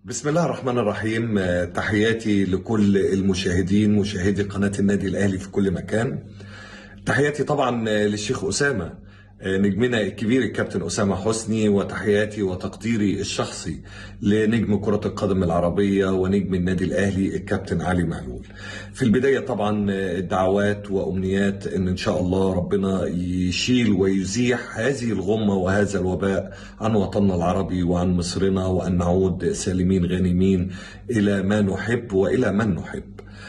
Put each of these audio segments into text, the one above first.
بسم الله الرحمن الرحيم آه، تحياتي لكل المشاهدين مشاهدي قناة النادي الأهلي في كل مكان تحياتي طبعا آه، للشيخ أسامة آه، نجمنا الكبير الكابتن أسامة حسني وتحياتي وتقديري الشخصي لنجم كرة القدم العربية ونجم النادي الأهلي الكابتن علي معلول في البداية طبعا آه، الدعوات وأمنيات أن إن شاء الله ربنا يشيل ويزيح هذه الغمة وهذا الوباء عن وطننا العربي وعن مصرنا وأن نعود سالمين غانمين إلى ما نحب وإلى من نحب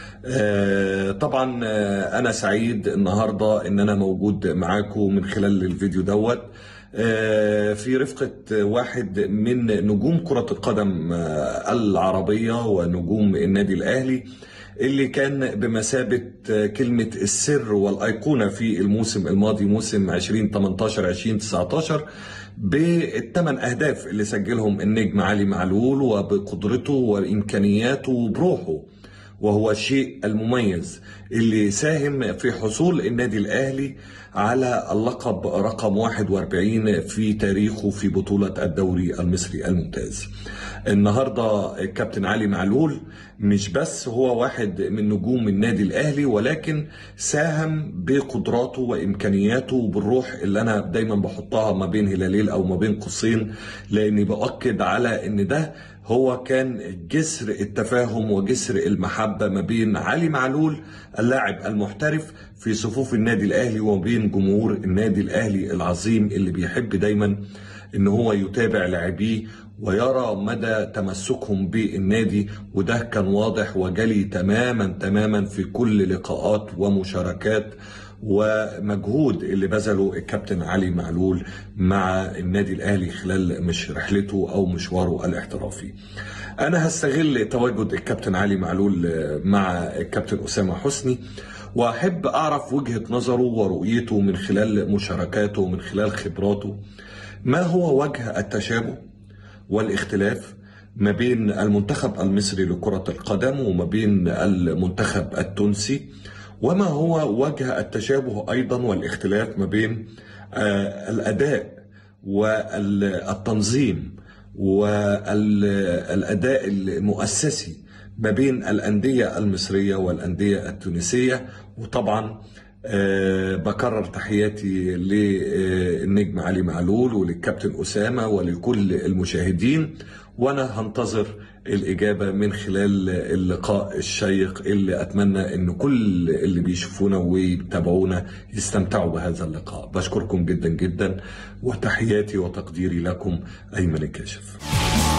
آه، طبعا آه، انا سعيد النهارده ان انا موجود معاكم من خلال الفيديو دوت آه، في رفقة واحد من نجوم كرة القدم آه، العربية ونجوم النادي الأهلي اللي كان بمثابة آه، كلمة السر والأيقونة في الموسم الماضي موسم 2018 2019 بالثمان أهداف اللي سجلهم النجم علي معلول وبقدرته وإمكانياته وبروحه وهو الشيء المميز اللي ساهم في حصول النادي الأهلي على اللقب رقم 41 في تاريخه في بطولة الدوري المصري الممتاز النهاردة الكابتن علي معلول مش بس هو واحد من نجوم النادي الأهلي ولكن ساهم بقدراته وإمكانياته وبالروح اللي أنا دايما بحطها ما بين هلالين أو ما بين قوسين لأني بأكد على إن ده هو كان جسر التفاهم وجسر المحبة ما بين علي معلول اللاعب المحترف في صفوف النادي الأهلي وبين جمهور النادي الأهلي العظيم اللي بيحب دايما ان هو يتابع لاعبيه ويرى مدى تمسكهم بالنادي وده كان واضح وجلي تماما تماما في كل لقاءات ومشاركات ومجهود اللي بذله الكابتن علي معلول مع النادي الاهلي خلال مش رحلته او مشواره الاحترافي. انا هستغل تواجد الكابتن علي معلول مع الكابتن اسامه حسني واحب اعرف وجهه نظره ورؤيته من خلال مشاركاته ومن خلال خبراته ما هو وجه التشابه والاختلاف ما بين المنتخب المصري لكرة القدم وما بين المنتخب التونسي وما هو وجه التشابه أيضا والاختلاف ما بين آه، الأداء والتنظيم والأداء المؤسسي ما بين الأندية المصرية والأندية التونسية وطبعا أه بكرر تحياتي للنجم علي معلول وللكابتن أسامة ولكل المشاهدين وأنا هنتظر الإجابة من خلال اللقاء الشيق اللي أتمنى أن كل اللي بيشوفونا ويتابعونا يستمتعوا بهذا اللقاء بشكركم جدا جدا وتحياتي وتقديري لكم أيمن الكاشف